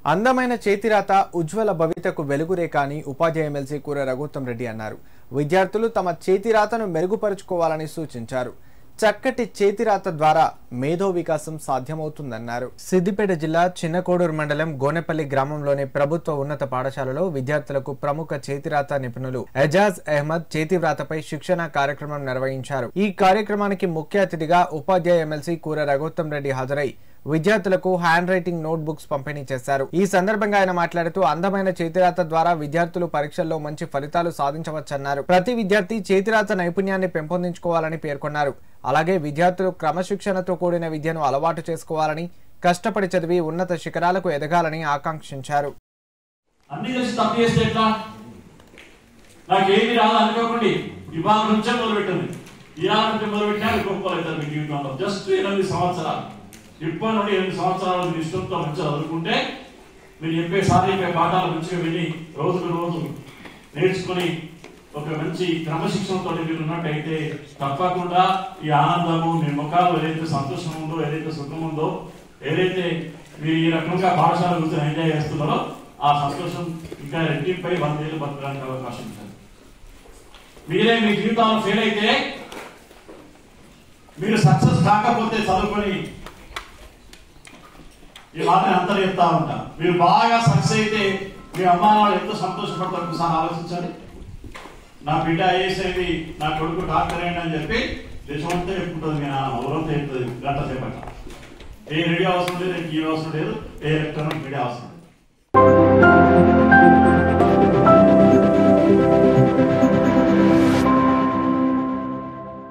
అందమైన చేతిరాత ఉజ్వల భవితకు వెలుగురేఖ అని ఉపాధ్యాయ ఎమ్మెల్సీ కూర రఘుత్తం రెడ్డి అన్నారు విద్యార్థులు తమ చేతిరాతను మెరుగుపరుచుకోవాలని సూచించారు చక్కటి చేతిరాత ద్వారా మేధో వికాసం సాధ్యమవుతుందన్నారు సిద్దిపేట జిల్లా చిన్నకోడూరు మండలం గోనెపల్లి గ్రామంలోని ప్రభుత్వ ఉన్నత పాఠశాలలో విద్యార్థులకు ప్రముఖ చేతిరాత నిపుణులు ఎజాజ్ అహ్మద్ చేతివ్రాతపై శిక్షణ కార్యక్రమం నిర్వహించారు ఈ కార్యక్రమానికి ముఖ్య అతిథిగా ఉపాధ్యాయ ఎమ్మెల్సీ కూర రఘుత్తం రెడ్డి హాజరై విద్యార్థులకు హ్యాండ్ రైటింగ్ నోట్ బుక్స్ పంపిణీ చేశారు ఈ సందర్భంగా ఆయన మాట్లాడుతూ అందమైన చేతిరాత ద్వారా విద్యార్థులు పరీక్షల్లో మంచి ఫలితాలు సాధించవచ్చన్నారు ప్రతి విద్యార్థి చేతిరాత నైపుణ్యాన్ని పెంపొందించుకోవాలని పేర్కొన్నారు అలాగే విద్యార్థులు క్రమశిక్షణతో కూడిన విద్యను అలవాటు చేసుకోవాలని కష్టపడి చదివి ఉన్నత శిఖరాలకు ఎదగాలని ఆకాంక్షించారు అన్ని తెలిసి తప్పు చేస్తే ఎట్లా నాకేమి రాదు అనుకోకండి ఇవాళ నుంచే మొదలు పెట్టండి ఇవాళ నుంచి మొదలు పెట్టినా గొప్పలు అవుతారు మీ జీవితంలో జస్ట్ ఎనిమిది సంవత్సరాలు ఇప్పటి నుండి ఎనిమిది సంవత్సరాలు మీరు ఇష్టంతో మంచిగా చదువుకుంటే మీరు చెప్పే సార్ చెప్పే పాఠాలు మంచిగా విని రోజుకు రోజు నేర్చుకుని ఒక మంచి క్రమశిక్షణతో మీరు ఉన్నట్టయితే తప్పకుండా ఈ ఆనందము మీ ముఖాలు ఏదైతే సంతోషం ఉందో ఏదైతే సుఖం ఉందో ఏదైతే మీరు ఈ రకంగా పాఠశాల కూర్చొని ఎంజాయ్ చేస్తున్నారో ఆ సంతోషం ఇంకా రెట్టింపై వందేళ్ళు బతకడానికి అవకాశం ఉంటుంది మీరే మీ జీవితంలో ఫెయిల్ అయితే మీరు సక్సెస్ కాకపోతే చదువుకొని ఈ మాటని అంతా చెప్తా ఉంటా మీరు బాగా సక్సెస్ అయితే మీ అమ్మా వాళ్ళు ఎంతో సంతోషపడతారు ఒకసారి ఆలోచించాలి నా బిడ్డ ఐఏఎస్ అయింది నా కొడుకు డాక్టర్ అయింది అని చెప్పి దేశమంతా చెప్పుకుంటుంది మీ నాన్న ఊరంతా చెప్తుంది గంట సేపట్ల ఏ రెడీ అవసరం లేదు ఏ అవసరం లేదు ఏ ఎలక్ట్రానిక్ మీడియా అవసరం లేదు.